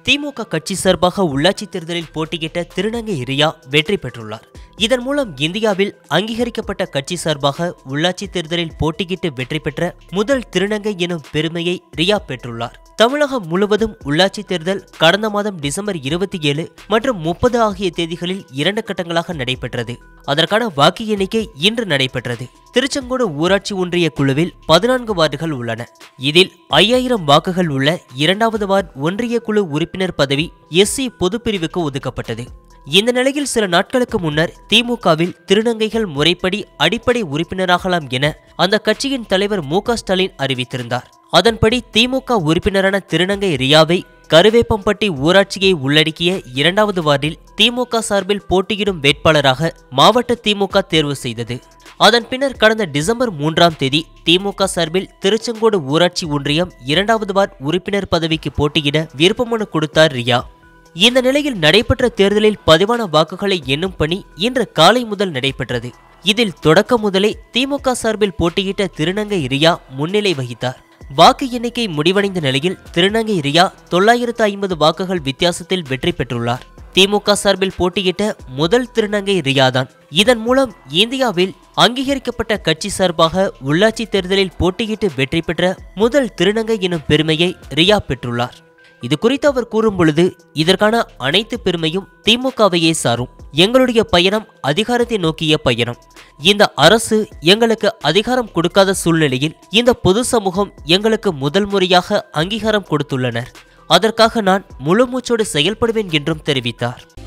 திமுக கட்சி சார்பாக உள்ளாட்சி தேர்தலில் போட்டியிட்ட திருநங்கை ரியா வெற்றி பெற்றுள்ளார் இதன் மூலம் இந்தியாவில் அங்கீகரிக்கப்பட்ட கட்சி சார்பாக உள்ளாட்சி தேர்தலில் போட்டியிட்டு வெற்றி பெற்ற முதல் திருநங்கை எனும் பெருமையை ரியா பெற்றுள்ளார் தமிழகம் முழுவதும் உள்ளாட்சி தேர்தல் கடந்த மாதம் டிசம்பர் இருபத்தி ஏழு மற்றும் முப்பது ஆகிய தேதிகளில் இரண்டு கட்டங்களாக நடைபெற்றது அதற்கான வாக்கு எண்ணிக்கை இன்று நடைபெற்றது திருச்செங்கோடு ஊராட்சி ஒன்றிய குழுவில் பதினான்கு வார்டுகள் உள்ளன இதில் ஐயாயிரம் வாக்குகள் உள்ள இரண்டாவது வார்டு ஒன்றிய குழு உறுப்பினர் பதவி எஸ்சி பொதுப்பிரிவுக்கு ஒதுக்கப்பட்டது இந்த நிலையில் சில நாட்களுக்கு முன்னர் திமுகவில் திருநங்கைகள் முறைப்படி அடிப்படை உறுப்பினராகலாம் என அந்த கட்சியின் தலைவர் மு க ஸ்டாலின் அறிவித்திருந்தார் அதன்படி திமுக உறுப்பினரான திருநங்கை ரியாவை கருவேப்பம்பட்டி ஊராட்சியை உள்ளடக்கிய இரண்டாவது வார்டில் திமுக சார்பில் போட்டியிடும் வேட்பாளராக மாவட்ட திமுக தேர்வு செய்தது அதன் பின்னர் கடந்த டிசம்பர் மூன்றாம் தேதி திமுக சார்பில் திருச்செங்கோடு ஊராட்சி ஒன்றியம் இரண்டாவது வார்டு உறுப்பினர் பதவிக்கு போட்டியிட விருப்பமனு கொடுத்தார் ரியா இந்த நிலையில் நடைபெற்ற தேர்தலில் பதிவான வாக்குகளை எண்ணும் பணி இன்று காலை முதல் நடைபெற்றது இதில் தொடக்க முதலே திமுக சார்பில் போட்டியிட்ட திருநங்கை ரியா முன்னிலை வகித்தார் வாக்கு எண்ணிக்கை முடிவடைந்த நிலையில் திருநங்கை ரியா தொள்ளாயிரத்து ஐம்பது வாக்குகள் வித்தியாசத்தில் வெற்றி பெற்றுள்ளார் திமுக சார்பில் போட்டியிட்ட முதல் திருநங்கை ரியாதான் இதன் மூலம் இந்தியாவில் அங்கீகரிக்கப்பட்ட கட்சி சார்பாக உள்ளாட்சி தேர்தலில் போட்டியிட்டு வெற்றி பெற்ற முதல் திருநங்கை எனும் பெருமையை ரியா பெற்றுள்ளார் இது குறித்து அவர் கூறும் பொழுது இதற்கான அனைத்து பெருமையும் திமுகவையே சாரும் எங்களுடைய பயணம் அதிகாரத்தை நோக்கிய பயணம் இந்த அரசு எங்களுக்கு அதிகாரம் கொடுக்காத சூழ்நிலையில் இந்த பொது சமூகம் எங்களுக்கு முதல் முறையாக அங்கீகாரம் கொடுத்துள்ளனர் அதற்காக நான் முழு மூச்சோடு செயல்படுவேன் என்றும் தெரிவித்தார்